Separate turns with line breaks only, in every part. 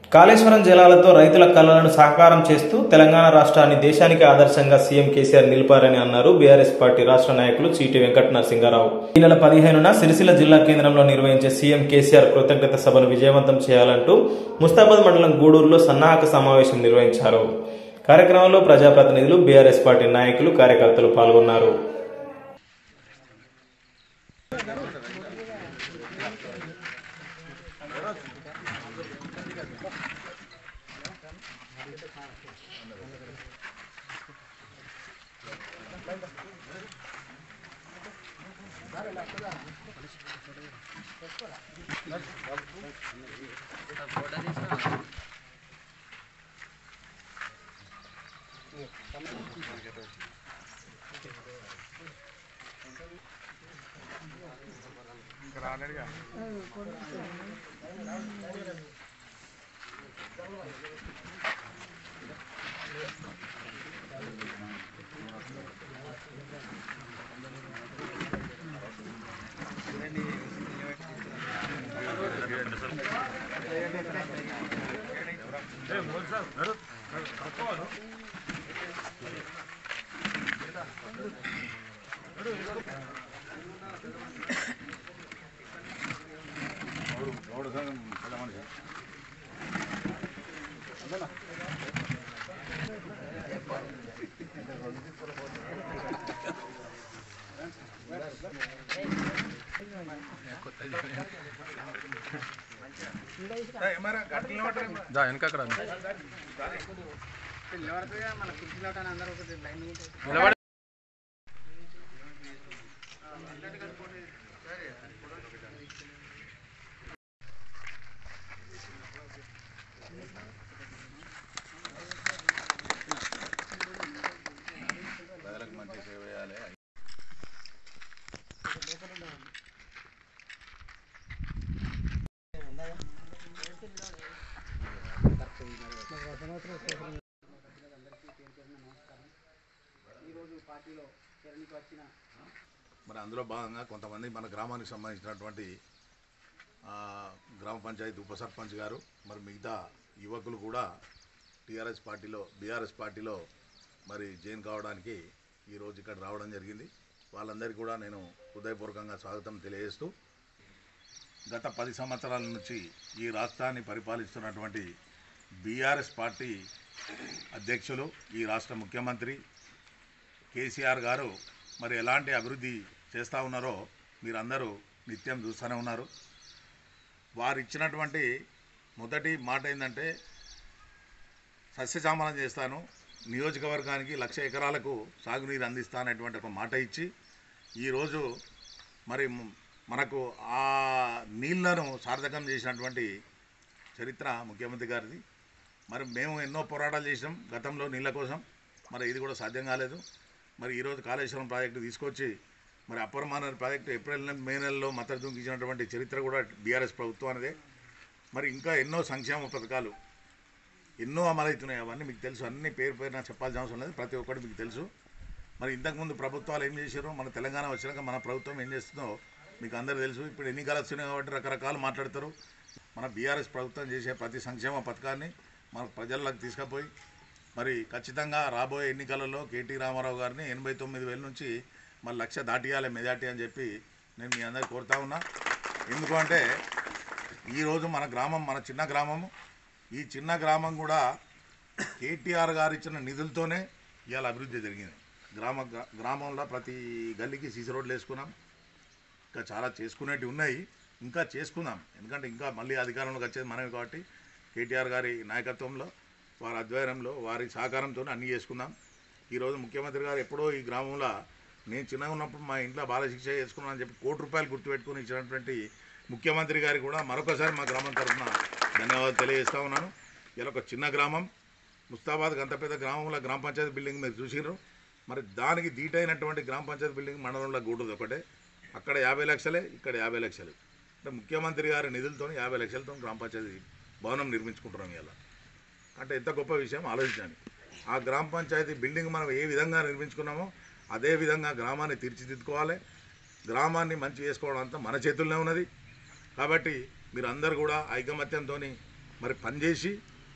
కాళేశ్వరం జలాలతో రైతుల కళలను సాకారం చేస్తూ తెలంగాణ రాష్ట్రాన్ని దేశానికి ఆదర్శంగా సీఎం కేసీఆర్ నిలిపారని అన్నారు బీఆర్ఎస్ పార్టీ రాష్ట్ర నాయకులు చీటి వెంకట నరసింగారావు ఈ నెల పదిహేనున సిరిసిల్ల జిల్లా కేంద్రంలో నిర్వహించే సీఎం కేసీఆర్ కృతజ్ఞత సభను విజయవంతం చేయాలంటూ ముస్తాబాద్ మండలం గూడూరులో సన్నాహక సమావేశం నిర్వహించారు కార్యక్రమంలో ప్రజాప్రతినిధులు బీఆర్ఎస్ పార్టీ నాయకులు కార్యకర్తలు పాల్గొన్నారు
దా వెనక అక్కడ నిలబడి
మరి అందులో భాగంగా కొంతమంది మన గ్రామానికి సంబంధించినటువంటి ఆ, గ్రామ పంచాయతీ ఉప సర్పంచ్ గారు మరి మిగతా యువకులు కూడా టీఆర్ఎస్ పార్టీలో బీఆర్ఎస్ పార్టీలో మరి జాయిన్ కావడానికి ఈరోజు ఇక్కడ రావడం జరిగింది వాళ్ళందరికీ కూడా నేను హృదయపూర్వకంగా స్వాగతం తెలియజేస్తూ గత పది సంవత్సరాల నుంచి ఈ రాష్ట్రాన్ని పరిపాలిస్తున్నటువంటి బీఆర్ఎస్ పార్టీ అధ్యక్షులు ఈ రాష్ట్ర ముఖ్యమంత్రి కేసీఆర్ గారు మరి ఎలాంటి అభివృద్ధి చేస్తూ ఉన్నారో మీరందరూ నిత్యం చూస్తూనే ఉన్నారు వారు ఇచ్చినటువంటి మొదటి మాట ఏంటంటే సస్యశామలం చేస్తాను నియోజకవర్గానికి లక్ష ఎకరాలకు సాగునీరు అందిస్తానటువంటి ఒక మాట ఇచ్చి ఈరోజు మరి మ- మనకు ఆ నీళ్లను సార్థకం చేసినటువంటి చరిత్ర ముఖ్యమంత్రి గారిది మరి మేము ఎన్నో పోరాటాలు చేసినాం గతంలో నీళ్ళ కోసం మరి ఇది కూడా సాధ్యం కాలేదు మరి ఈరోజు కాళేశ్వరం ప్రాజెక్టు తీసుకొచ్చి మరి అప్పర్ మానర్ ప్రాజెక్టు ఏప్రిల్ నెల మే నెలలో మద్దతు ఇచ్చినటువంటి చరిత్ర కూడా బీఆర్ఎస్ ప్రభుత్వానిదే మరి ఇంకా ఎన్నో సంక్షేమ పథకాలు ఎన్నో అమలవుతున్నాయి అవన్నీ మీకు తెలుసు అన్ని పేరు పేరు నాకు చెప్పాల్సిన అవసరం లేదు ప్రతి ఒక్కటి మీకు తెలుసు మరి ఇంతకుముందు ప్రభుత్వాలు ఏం చేశారో మన తెలంగాణ వచ్చినాక మన ప్రభుత్వం ఏం చేస్తుందో మీకు అందరూ తెలుసు ఇప్పుడు ఎన్నికలు వస్తున్నాయి కాబట్టి రకరకాలు మాట్లాడతారు మన బీఆర్ఎస్ ప్రభుత్వం చేసే ప్రతి సంక్షేమ పథకాన్ని మన ప్రజల్లోకి తీసుకుపోయి మరి ఖచ్చితంగా రాబోయే ఎన్నికలలో కేటీ రామారావు గారిని ఎనభై తొమ్మిది వేల నుంచి మరి లక్ష దాటియాలి మెజార్టీ అని చెప్పి నేను మీ అందరికి కోరుతా ఉన్నా ఎందుకు అంటే ఈరోజు మన గ్రామం మన చిన్న గ్రామము ఈ చిన్న గ్రామం కూడా కేటీఆర్ గారు ఇచ్చిన నిధులతోనే ఇవాళ అభివృద్ధి జరిగింది గ్రామ గ్రామంలో ప్రతి గల్లీకి సీసీ రోడ్లు వేసుకున్నాం ఇంకా చాలా చేసుకునేటివి ఉన్నాయి ఇంకా చేసుకుందాం ఎందుకంటే ఇంకా మళ్ళీ అధికారంలోకి వచ్చేది మనమే కాబట్టి కేటీఆర్ గారి నాయకత్వంలో వారి ఆధ్వర్యంలో వారి సహకారంతో అన్నీ చేసుకుందాం ఈరోజు ముఖ్యమంత్రి గారు ఎప్పుడో ఈ గ్రామంలో నేను చిన్నగా ఉన్నప్పుడు మా ఇంట్లో బాలశిక్ష చేసుకున్నాను అని చెప్పి కోటి రూపాయలు గుర్తుపెట్టుకుని ఇచ్చినటువంటి ముఖ్యమంత్రి గారికి కూడా మరొకసారి మా గ్రామం తరఫున ధన్యవాదాలు తెలియజేస్తా ఉన్నాను ఇలా ఒక చిన్న గ్రామం ముస్తాబాద్ అంత పెద్ద గ్రామంలో గ్రామ పంచాయతీ బిల్డింగ్ మీరు చూసిర్రు మరి దానికి దీటైనటువంటి గ్రామ పంచాయతీ బిల్డింగ్ మండలంలో గూడదు ఒకటే అక్కడ యాభై లక్షలే ఇక్కడ యాభై లక్షలు అంటే ముఖ్యమంత్రి గారి నిధులతో యాభై లక్షలతో గ్రామ పంచాయతీ భవనం నిర్మించుకుంటున్నాం ఇలా అంటే ఎంత గొప్ప విషయం ఆలోచించండి ఆ గ్రామ పంచాయతీ బిల్డింగ్ మనం ఏ విధంగా నిర్మించుకున్నామో అదే విధంగా గ్రామాన్ని తీర్చిదిద్దుకోవాలి గ్రామాన్ని మంచి చేసుకోవడం అంతా మన చేతుల్లోనే ఉన్నది కాబట్టి మీరు అందరు కూడా ఐకమత్యంతో మరి పనిచేసి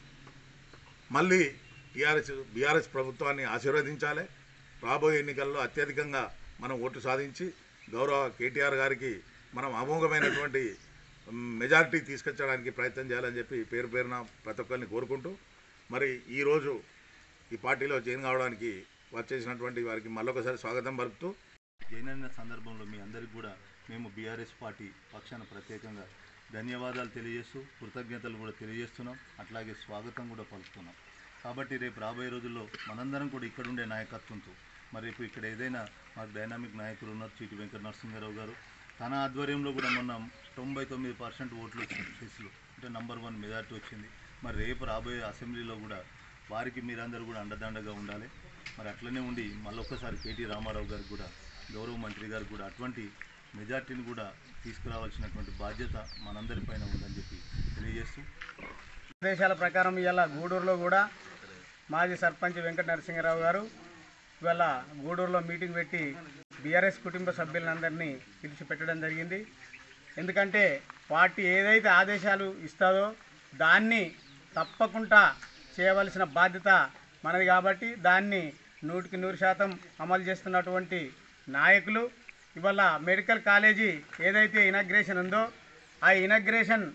మళ్ళీ టీఆర్ఎస్ బీఆర్ఎస్ ప్రభుత్వాన్ని ఆశీర్వదించాలి రాబోయే ఎన్నికల్లో అత్యధికంగా మనం ఓటు సాధించి గౌరవ కేటీఆర్ గారికి మనం అమోఘమైనటువంటి మ్, మెజారిటీ తీసుకొచ్చడానికి ప్రయత్నం చేయాలని చెప్పి పేరు పేరున ప్రతి ఒక్కరిని కోరుకుంటూ మరి ఈరోజు ఈ పార్టీలో జాయిన్ కావడానికి వచ్చేసినటువంటి వారికి మళ్ళొకసారి స్వాగతం పలుకుతూ
జైనైన సందర్భంలో మీ అందరికీ కూడా మేము బీఆర్ఎస్ పార్టీ పక్షాన ప్రత్యేకంగా ధన్యవాదాలు తెలియజేస్తూ కృతజ్ఞతలు కూడా తెలియజేస్తున్నాం అట్లాగే స్వాగతం కూడా పలుకుతున్నాం కాబట్టి రేపు రాబోయే రోజుల్లో మనందరం కూడా ఇక్కడ ఉండే నాయకత్వంతో మరి రేపు ఇక్కడ ఏదైనా మాకు డైనామిక్ నాయకులు ఉన్నారు చీటి వెంకట నరసింహారావు గారు తన ఆధ్వర్యంలో కూడా మొన్న తొంభై తొమ్మిది పర్సెంట్ ఓట్లు వచ్చింది చేసిలో అంటే నంబర్ వన్ మెజార్టీ వచ్చింది మరి రేపు రాబోయే అసెంబ్లీలో కూడా వారికి మీరందరూ కూడా అండదండగా ఉండాలి మరి అట్లనే ఉండి మళ్ళొక్కసారి కేటీ రామారావు గారికి కూడా గౌరవ మంత్రి గారికి కూడా అటువంటి మెజార్టీని కూడా తీసుకురావాల్సినటువంటి బాధ్యత మనందరిపైన ఉందని చెప్పి తెలియజేస్తూ
ఆదేశాల ప్రకారం ఇవాళ గూడూరులో కూడా మాజీ సర్పంచ్ వెంకట నరసింహారావు గారు ఇవాళ గూడూరులో మీటింగ్ పెట్టి బీఆర్ఎస్ కుటుంబ సభ్యులందరినీ పిలిచి పెట్టడం జరిగింది ఎందుకంటే పార్టీ ఏదైతే ఆదేశాలు ఇస్తుందో దాన్ని తప్పకుండా చేయవలసిన బాధ్యత మనది కాబట్టి దాన్ని నూటికి నూరు శాతం అమలు చేస్తున్నటువంటి నాయకులు ఇవాళ మెడికల్ కాలేజీ ఏదైతే ఇనాగ్రేషన్ ఉందో ఆ ఇనాగ్రేషన్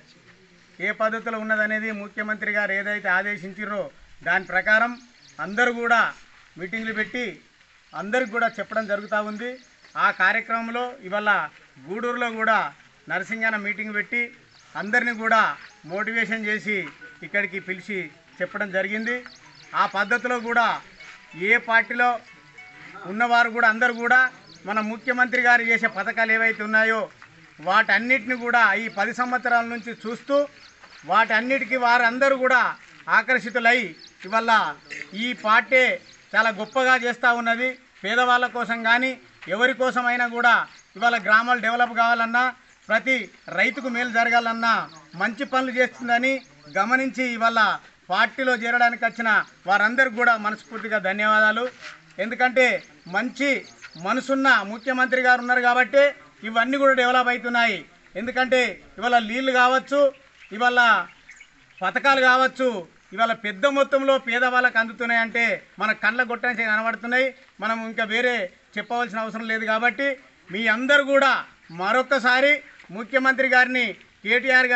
ఏ పద్ధతిలో ఉన్నదనేది ముఖ్యమంత్రి గారు ఏదైతే ఆదేశించారో దాని ప్రకారం అందరూ కూడా మీటింగ్లు పెట్టి అందరికి కూడా చెప్పడం జరుగుతూ ఉంది ఆ కార్యక్రమంలో ఇవాళ గూడూరులో కూడా నరసింగన్న మీటింగ్ పెట్టి అందరిని కూడా మోటివేషన్ చేసి ఇక్కడికి పిలిచి చెప్పడం జరిగింది ఆ పద్ధతిలో కూడా ఏ పార్టీలో ఉన్నవారు కూడా అందరూ కూడా మన ముఖ్యమంత్రి గారు చేసే పథకాలు ఏవైతే ఉన్నాయో వాటన్నిటిని కూడా ఈ పది సంవత్సరాల నుంచి చూస్తూ వాటన్నిటికీ వారందరూ కూడా ఆకర్షితులై ఇవల్ల ఈ పార్టీ చాలా గొప్పగా చేస్తూ ఉన్నది పేదవాళ్ళ కోసం కానీ ఎవరి కోసమైనా కూడా ఇవాళ గ్రామాలు డెవలప్ కావాలన్నా ప్రతి రైతుకు మేలు జరగాలన్నా మంచి పనులు చేస్తుందని గమనించి ఇవాళ పార్టీలో చేరడానికి వచ్చిన వారందరికీ కూడా మనస్ఫూర్తిగా ధన్యవాదాలు ఎందుకంటే మంచి మనసున్న ముఖ్యమంత్రి గారు ఉన్నారు కాబట్టి ఇవన్నీ కూడా డెవలప్ అవుతున్నాయి ఎందుకంటే ఇవాళ నీళ్లు కావచ్చు ఇవాళ పథకాలు కావచ్చు ఇవాళ పెద్ద మొత్తంలో పేదవాళ్ళకి అందుతున్నాయంటే మన కళ్ళ గొట్టని కనబడుతున్నాయి మనం ఇంకా వేరే చెప్పవలసిన అవసరం లేదు కాబట్టి మీ అందరు కూడా మరొకసారి ముఖ్యమంత్రి గారిని కేటీఆర్ గారు